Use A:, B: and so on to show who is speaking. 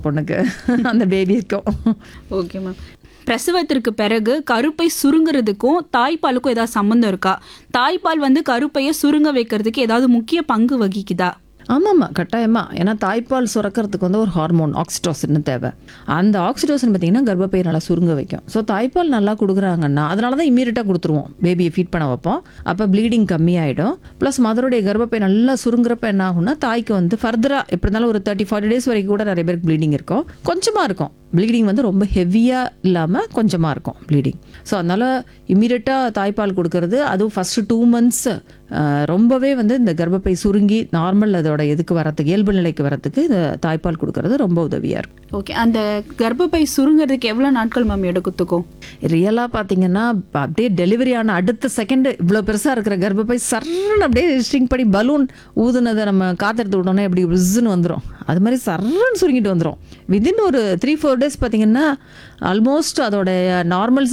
A: பொண்ணுக்கு அந்த பேபிக்கும்
B: okay ma'am பிரசவத்திற்கு பிறகு கருப்பை சுருங்குறதுக்கும் தாய்ப்பாலுக்கும் ஏதாவது சம்மந்தம் இருக்கா தாய்ப்பால் வந்து கருப்பையை சுருங்க வைக்கிறதுக்கு ஏதாவது முக்கிய பங்கு வகிக்குதா
A: ஆமாம்மா கட்டாயமா ஏன்னா தாய்ப்பால் சுரக்கிறதுக்கு வந்து ஒரு ஹார்மோன் ஆக்சிடோசின் தேவை அந்த ஆக்சிடோசின் பார்த்தீங்கன்னா கர்ப்பப்பையை நல்லா சுருங்க வைக்கும் ஸோ தாய்ப்பால் நல்லா கொடுக்குறாங்கன்னா அதனால தான் இம்மீடியட்டாக கொடுத்துருவோம் பேபியை ஃபீட் பண்ண வைப்போம் அப்போ ப்ளீடிங் கம்மியாயிடும் ப்ளஸ் மதருடைய கர்ப்பப்பை நல்லா சுருங்குறப்ப என்ன ஆகும்னா தாய்க்கு வந்து ஃபர்தராக எப்படி இருந்தாலும் ஒரு தேர்ட்டி ஃபார்ட்டி டேஸ் வரைக்கும் கூட நிறைய பேருக்கு ப்ளீடிங் இருக்கும் கொஞ்சமாக இருக்கும் ப்ளீடிங் வந்து ரொம்ப ஹெவியாக இல்லாமல் கொஞ்சமாக இருக்கும் ப்ளீடிங் ஸோ அதனால் இம்மீடியட்டாக தாய்ப்பால் கொடுக்கறது அதுவும் ஃபஸ்ட்டு டூ மந்த்ஸ் ரொம்பவே வந்து இந்த கர்ப்பப்பை சுருங்கி நார்மல் அதோட இதுக்கு வரத்துக்கு இயல்பு நிலைக்கு வரத்துக்கு இந்த தாய்ப்பால் கொடுக்கறது ரொம்ப உதவியாக இருக்கும்
B: ஓகே அந்த கர்ப்பப்பை சுருங்குறதுக்கு எவ்வளோ நாட்கள் மேம் எடுக்கத்துக்கும்
A: ரியலாக பார்த்தீங்கன்னா இப்ப அப்படியே டெலிவரி ஆன அடுத்த செகண்ட் இவ்வளோ பெருசாக இருக்கிற கர்ப்பப்பை சர்ன்னு அப்படியே ஸ்ட்ரிங் பண்ணி பலூன் ஊதுனதை நம்ம காத்தெடுத்து விட்டோன்னே அப்படி விசுன்னு வந்துடும் அது மாதிரி சர்ன்னு சுருங்கிட்டு வந்துடும் வித்தின் ஒரு த்ரீ ஃபோர் டேஸ் பார்த்தீங்கன்னா ஆல்மோஸ்ட் அதோட நார்மல்